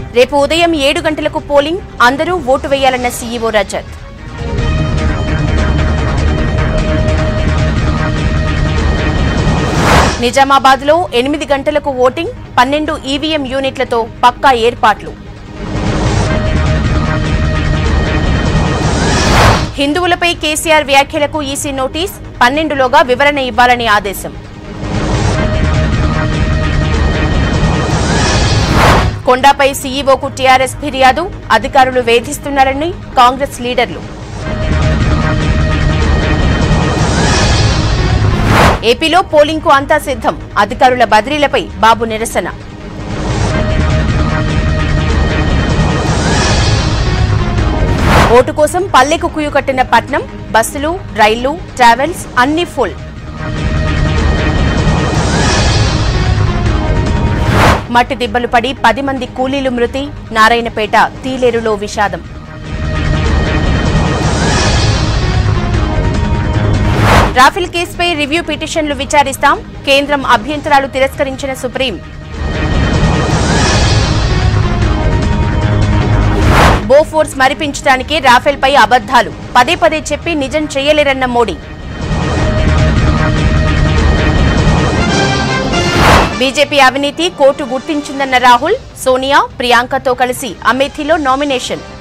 రేపు ఉదయం ఏడు గంటలకు పోలింగ్ అందరూ ఓటు వేయాలన్న సీఈఓ రజత్ నిజామాబాద్ లో ఎనిమిది గంటలకు ఓటింగ్ పన్నెండు ఈవీఎం యూనిట్లతో పక్కా ఏర్పాట్లు హిందువులపై కేసీఆర్ వ్యాఖ్యలకు ఈసీ నోటీస్ పన్నెండులోగా వివరణ ఇవ్వాలని ఆదేశం కొండాపై సీఈఓకు టీఆర్ఎస్ ఫిర్యాదు అధికారులు వేధిస్తున్నారని కాంగ్రెస్ లీడర్లు ఏపీలో పోలింగ్కు అంతా సిద్ధం అధికారుల బదిలీలపై బాబు నిరసన ఓటు కోసం పల్లెకు కుయ్య కట్టిన పట్నం బస్సులు రైళ్లు ట్రావెల్స్ అన్ని ఫుల్ మట్టి దిబ్బలు పడి పది మంది కూలీలు మృతి నారాయణపేట తీలేరులో విషాదం రాఫెల్ కేసుపై రివ్యూ పిటిషన్లు విచారిస్తాం కేంద్రం అభ్యంతరాలు తిరస్కరించిన సుప్రీం బోఫోర్స్ మరిపించడానికి రాఫెల్ పై అబద్ధాలు పదే పదే చెప్పి నిజం చేయలేరన్న మోడీ బీజేపీ అవినీతి కోర్టు గుర్తించిందన్న రాహుల్ సోనియా ప్రియాంకతో కలిసి అమేథీలో నామినేషన్